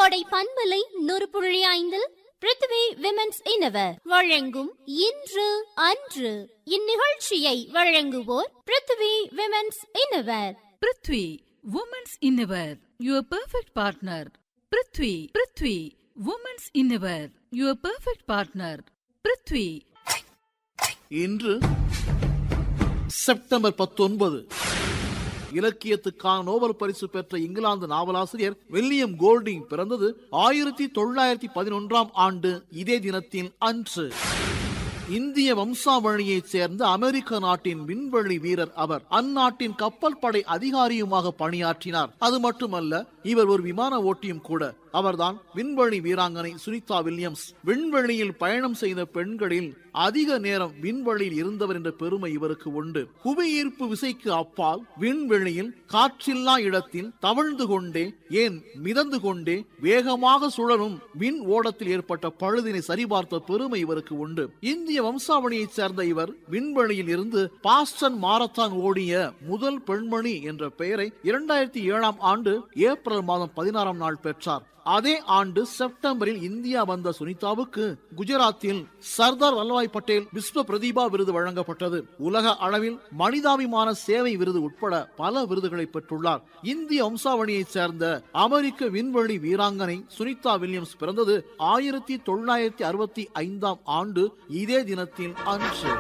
கோடை பண்பலை நூறு புள்ளி ஐந்தில் பிருத்திவி விமென்ஸ் இனவர் வழங்கும் இன்று அன்று இந்நிகழ்ச்சியை வழங்குவோர் Prithvi women's innovator Prithvi women's innovator your perfect partner Prithvi Prithvi women's innovator your perfect partner Prithvi இன்று செப்டம்பர் பத்தொன்பது இலக்கியத்துக்கான நோபல் பரிசு பெற்ற இங்கிலாந்து நாவலாசிரியர் வில்லியம் கோல்டிங் பிறந்தது ஆயிரத்தி தொள்ளாயிரத்தி பதினொன்றாம் ஆண்டு இதே தினத்தில் அன்று இந்திய வம்சாவழியைச் சேர்ந்த அமெரிக்க நாட்டின் விண்வெளி வீரர் அவர் அந்நாட்டின் கப்பல் படை அதிகாரியுமாக பணியாற்றினார் அது மட்டுமல்ல இவர் ஒரு விமான ஓட்டியும் கூட அவர்தான் விண்வெளி வீராங்கனை சுனிதா வில்லியம்ஸ் விண்வெளியில் பயணம் செய்த பெண்களில் அதிக நேரம் விண்வெளியில் இருந்தவர் என்ற பெருமை இவருக்கு உண்டு புவியீர்ப்பு விசைக்கு அப்பால் விண்வெளியில் காற்றில்லா இடத்தில் தவழ்ந்து கொண்டே ஏன் மிதந்து கொண்டே வேகமாக சுழலும் விண் ஓடத்தில் ஏற்பட்ட பழுதினை சரிபார்த்த பெருமை இவருக்கு உண்டு இந்திய வம்சாவளியைச் சேர்ந்த இவர் விண்வெளியில் இருந்து பாஸ்டன் மாரத்தான் ஓடிய முதல் பெண்மணி என்ற பெயரை இரண்டாயிரத்தி ஏழாம் ஆண்டு ஏப்ரல் மாதம் பதினாறாம் நாள் பெற்றார் அதே ஆண்டு செப்டம்பரில் இந்தியா வந்த சுனிதாவுக்கு குஜராத்தில் சர்தார் வல்லபாய் பட்டேல் விஸ்வ பிரதிபா விருது வழங்கப்பட்டது உலக அளவில் மனிதாபிமான சேவை விருது உட்பட பல விருதுகளை பெற்றுள்ளார் இந்திய வம்சாவளியைச் சேர்ந்த அமெரிக்க விண்வெளி வீராங்கனை சுனிதா வில்லியம்ஸ் பிறந்தது ஆயிரத்தி தொள்ளாயிரத்தி அறுபத்தி ஐந்தாம் ஆண்டு இதே தினத்தில் அன்று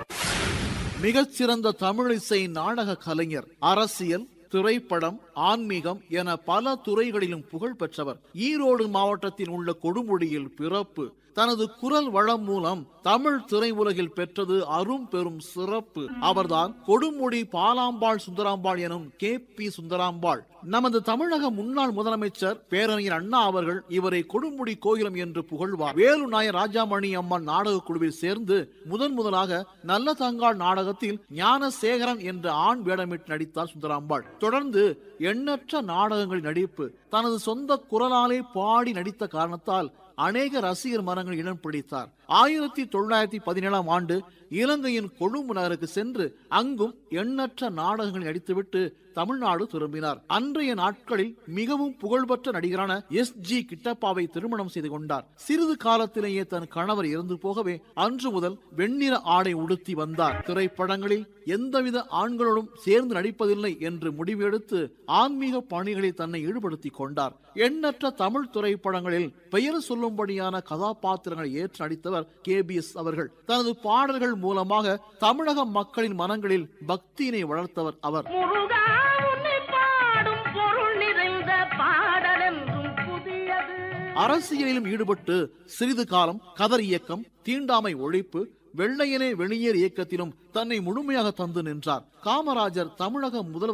மிகச்சிறந்த தமிழிசை நாடக கலைஞர் அரசியல் திரைப்படம் ஆன்மீகம் என பல துறைகளிலும் புகழ் பெற்றவர் ஈரோடு மாவட்டத்தில் உள்ள கொடுமுடியில் பிறப்பு தனது குரல் வளம் மூலம் தமிழ் திரையுலகில் பெற்றது அரும் பெரும் சிறப்பு அவர்தான் கொடுமுடி பாலாம்பாள் சுந்தராம்பாள் எனும் கே பி சுந்தராம்பாள் நமது தமிழக முன்னாள் முதலமைச்சர் பேரறிஞர் அண்ணா அவர்கள் இவரை கொடுமுடி கோயிலம் என்று புகழ்வார் வேலு நாயர் ராஜாமணி அம்மன் நாடக குழுவில் சேர்ந்து முதன் முதலாக நல்ல தங்காள் நாடகத்தில் ஞானசேகரன் என்ற ஆண் வேடமிட்டு நடித்தார் சுந்தராம்பாள் தொடர்ந்து எண்ணற்ற நாடகங்களில் நடிப்பு தனது சொந்த குரலாலே பாடி நடித்த காரணத்தால் அநேக ரசிகர் மரங்கள் இடம் பிடித்தார் ஆயிரத்தி தொள்ளாயிரத்தி பதினேழாம் ஆண்டு இலங்கையின் கொழும்பு நகருக்கு சென்று அங்கும் எண்ணற்ற நாடகங்களை நடித்துவிட்டு தமிழ்நாடு திரும்பினார் அன்றைய நாட்களில் மிகவும் புகழ்பெற்ற நடிகரான எஸ் ஜி கிட்டப்பாவை திருமணம் செய்து கொண்டார் சிறிது காலத்திலேயே தன் கணவர் இறந்து போகவே அன்று முதல் வெண்ணிற ஆடை உடுத்தி வந்தார் திரைப்படங்களில் எந்தவித ஆண்களோடும் சேர்ந்து நடிப்பதில்லை என்று முடிவெடுத்து ஆன்மீக பணிகளில் தன்னை ஈடுபடுத்திக் கொண்டார் எண்ணற்ற தமிழ் திரைப்படங்களில் பெயர் சொல்லும்படியான கதாபாத்திரங்களை ஏற்று நடித்தவர் கே பி எஸ் அவர்கள் தனது பாடல்கள் மூலமாக தமிழக மக்களின் மனங்களில் பக்தியினை வளர்த்தவர் அவர் முருகா உன்னை பாடும் பொருள் நிறைந்த பாடலென்றும் புதியது அரசியலிலும் ஈடுபட்டு சிறிது காலம் கதர் இயக்கம் தீண்டாமை ஒழிப்பு வெள்ளையனே வெளியேறு இயக்கத்திலும் தன்னை முழுமையாக தந்து நின்றார் காமராஜர் தமிழக முதல்வர்